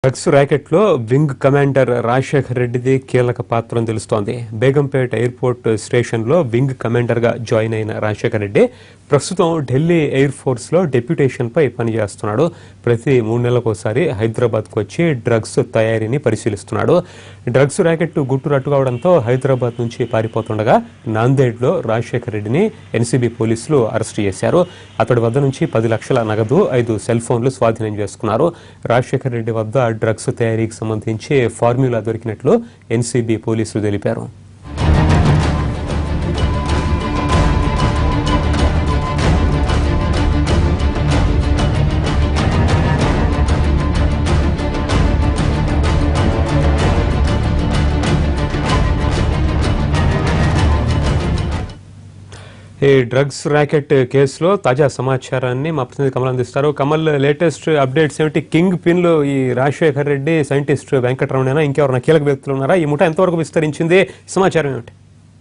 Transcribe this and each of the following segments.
drugs ర్యాకెట్లో wing commander Rajasekhar రెడ్డిది కీలక పాత్ర అని తెలుస్తోంది బేగంపేట ఎయిర్పోర్ట్ స్టేషన్లో వింగ్ కమాండర్గా జాయిన్ అయిన రాజశేఖర్ రెడ్డి ప్రస్తుతం ఢిల్లీ ఎయిర్ ఫోర్స్లో డెప్యుటేషన్పై పనిచేస్తున్నాడు ప్రతి మూడు నెలలకోసారి హైదరాబాద్కు వచ్చి డ్రగ్స్ తయారీని పరిశీలిస్తున్నాడు డ్రగ్స్ ర్యాకెట్ గుట్టు రట్టు కావడంతో హైదరాబాద్ నుంచి పారిపోతుండగా నాందేడ్లో రాజశేఖర్ రెడ్డిని ఎన్సీబీ పోలీసులు అరెస్ట్ చేశారు అతడి వద్ద నుంచి పది లక్షల నగదు ఐదు సెల్ ఫోన్లు స్వాధీనం చేసుకున్నారు రాజశేఖర్ రెడ్డి వద్ద డ్రగ్స్ తయారీకి సంబంధించి ఫార్ములా దొరికినట్లు ఎన్సీబీ పోలీసులు తెలిపారు ఈ డ్రగ్స్ ర్యాకెట్ కేసులో తాజా సమాచారాన్ని మా ప్రతినిధి కమల్ అందిస్తారు కమల్ లేటెస్ట్ అప్డేట్స్ ఏమిటి కింగ్ పిన్లు ఈ రాజశేఖర్ రెడ్డి సైంటిస్ట్ వెంకటరమణైనా ఇంకెవరైనా కీలక వ్యక్తులు ఉన్నారా ఈ ముఠ ఎంతవరకు విస్తరించింది సమాచారం ఏమిటి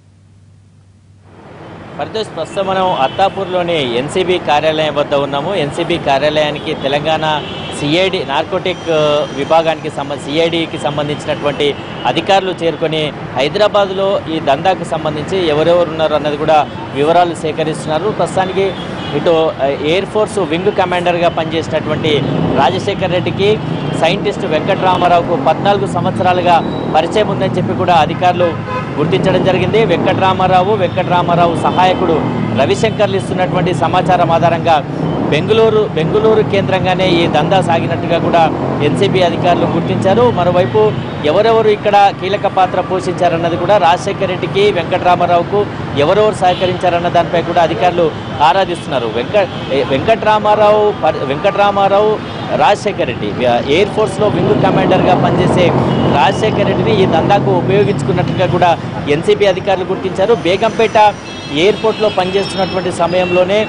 పరితోష్ ప్రస్తుతం మనం అత్తాపూర్లోని ఎన్సీబీ కార్యాలయం వద్ద ఉన్నాము ఎన్సీబీ కార్యాలయానికి తెలంగాణ సిఐడి నార్కోటిక్ ఆ, విభాగానికి సంబంధ సిఐడికి సంబంధించినటువంటి అధికారులు చేరుకొని హైదరాబాద్లో ఈ దందాకు సంబంధించి ఎవరెవరు ఉన్నారు అన్నది కూడా వివరాలు సేకరిస్తున్నారు ప్రస్తుతానికి ఇటు ఆ, ఎయిర్ ఫోర్స్ వింగ్ కమాండర్గా పనిచేసినటువంటి రాజశేఖర్ రెడ్డికి సైంటిస్ట్ వెంకటరామారావుకు పద్నాలుగు సంవత్సరాలుగా పరిచయం ఉందని చెప్పి కూడా అధికారులు గుర్తించడం జరిగింది వెంకటరామారావు వెంకటరామారావు సహాయకుడు రవిశంకర్లు ఇస్తున్నటువంటి సమాచారం ఆధారంగా బెంగళూరు బెంగళూరు కేంద్రంగానే ఈ దందా సాగినట్టుగా కూడా ఎన్సీబీ అధికారులు గుర్తించారు మరోవైపు ఎవరెవరు ఇక్కడ కీలక పాత్ర పోషించారన్నది కూడా రాజశేఖర రెడ్డికి వెంకటరామారావుకు ఎవరెవరు సహకరించారన్న దానిపై కూడా అధికారులు ఆరాధిస్తున్నారు వెంక ఏ- వెంకటరామారావు పరి- వెంకటరామారావు రాజశేఖర రెడ్డి ఎయిర్ ఫోర్స్లో వింగ్ కమాండర్గా పనిచేసే రాజశేఖర రెడ్డిని ఈ దందాకు ఉపయోగించుకున్నట్టుగా కూడా ఎన్సీబీ అధికారులు గుర్తించారు బేగంపేట ఎయిర్పోర్ట్లో పనిచేస్తున్నటువంటి సమయంలోనే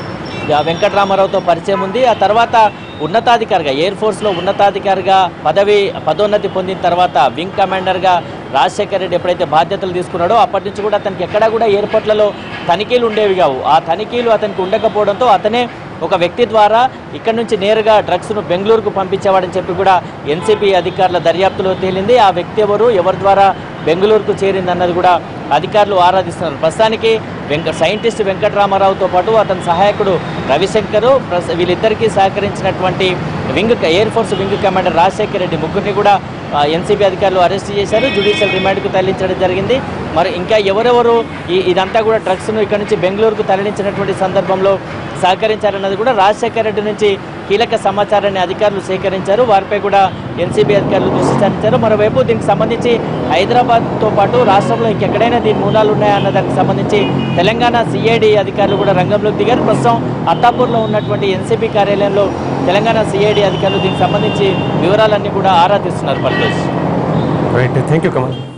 ఆ వెంకటరామారావుతో పరిచయం ఉంది ఆ తర్వాత ఉన్నతాధికారిగా ఎయిర్ ఫోర్స్లో ఉన్నతాధికారిగా పదవి పదోన్నతి పొందిన తర్వాత వింగ్ కమాండర్గా రాజశేఖర్ రెడ్డి ఎప్పుడైతే బాధ్యతలు తీసుకున్నాడో అప్పటి నుంచి కూడా అతనికి ఎక్కడా కూడా ఎయిర్పోర్ట్లలో తనిఖీలు ఉండేవి కావు ఆ తనిఖీలు అతనికి ఉండకపోవడంతో అతనే ఒక వ్యక్తి ద్వారా ఇక్కడ నుంచి నేరుగా డ్రగ్స్ను బెంగళూరుకు పంపించేవాడని చెప్పి కూడా ఎన్సీపీ అధికారుల దర్యాప్తులో తేలింది ఆ వ్యక్తి ఎవరు ఎవరి ద్వారా బెంగళూరుకు చేరింది అన్నది కూడా అధికారులు ఆరాధిస్తున్నారు ప్రస్తుతానికి వెంక సైంటిస్ట్ వెంకటరామారావుతో పాటు అతని సహాయకుడు రవిశంకర్ ప్రస్- వీళ్ళిద్దరికీ సహకరించినటువంటి wing air force wing commander Rajasekhar Reddy ముగ్గురిని కూడా ఎన్సీబీ అధికారులు అరెస్ట్ చేశారు జ్యుడిషియల్ రిమాండ్కు తరలించడం జరిగింది మరి ఇంకా ఎవరెవరు ఈ ఇదంతా కూడా డ్రగ్స్ను ఇక్కడ నుంచి బెంగళూరుకు తరలించినటువంటి సందర్భంలో సహకరించారన్నది కూడా రాజశేఖర రెడ్డి నుంచి కీలక సమాచారాన్ని అధికారులు సేకరించారు వారిపై కూడా ఎన్సీబీ అధికారులు దృష్టి సారించారు మరోవైపు దీనికి సంబంధించి హైదరాబాద్తో పాటు రాష్ట్రంలో ఇంకెక్కడైనా దీని మూలాలు ఉన్నాయా అన్న దానికి సంబంధించి తెలంగాణ సిఐడి అధికారులు కూడా రంగంలోకి దిగారు ప్రస్తుతం అత్తాపూర్లో ఉన్నటువంటి ఎన్సీబీ కార్యాలయంలో తెలంగాణ సిఐడి అధికారులు దీనికి సంబంధించి వివరాలన్నీ కూడా ఆరా తీస్తున్నారు పర్లేదు రైట్ థ్యాంక్ యూ కమల్